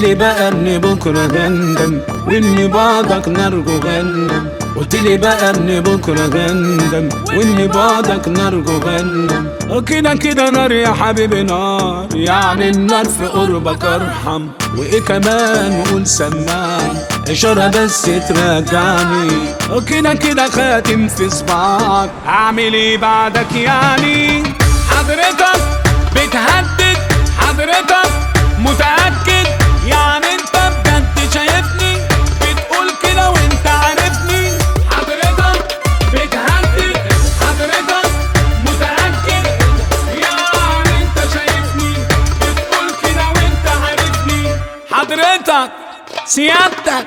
لي بقى ان بكره هندم واني بعدك نرجو جهنم قلت لي بقى ان بكره هندم واني بعدك نرجو جهنم كده كده نار يا حبيبي نار يعني النار في قربك ارحم وايه كمان قول سمعني اشاره بس ترجعني كده كده خاتم في صباعك اعمل ايه بعدك يعني حضرتك بتهدد حضرتك متأكد يعني انت بجد شايفني بتقول كده وانت عارفني حضرتك بتهدد حضرتك متأكد يعني انت شايفني بتقول كده وانت عارفني حضرتك سيادتك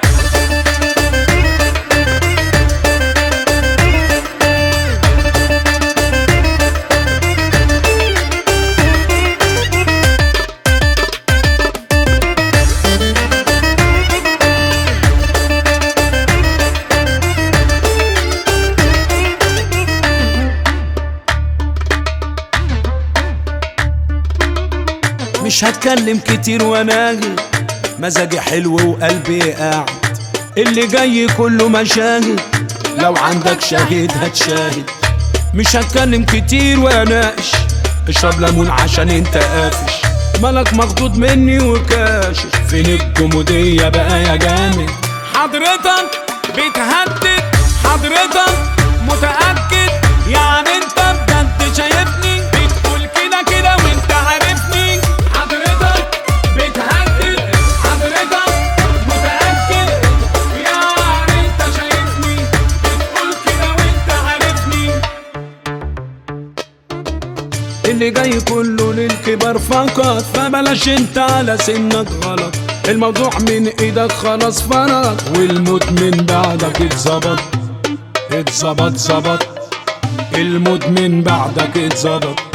مش هتكلم كتير وانا مزاجي حلو وقلبي قاعد اللي جاي كله مشاهد لو عندك شاهد هتشاهد مش هتكلم كتير واناقش اشرب ليمون عشان انت قافش مالك مخضوض مني وكاشف فين الجمودية بقى يا جامد حضرتك بتهدد حضرتك متأكد يعني انت بجد شايفني بتقول كده كده وانت عارفني حضرتك بتهدد حضرتك متأكد يعني انت شايفني بتقول كده وانت عارفني اللي جاي كله للكبار فقط فبلاش انت على سنك غلط الموضوع من ايدك خلاص فرط والموت من بعدك اتظبط اتظبط ظبط الموت من بعدك اتظبط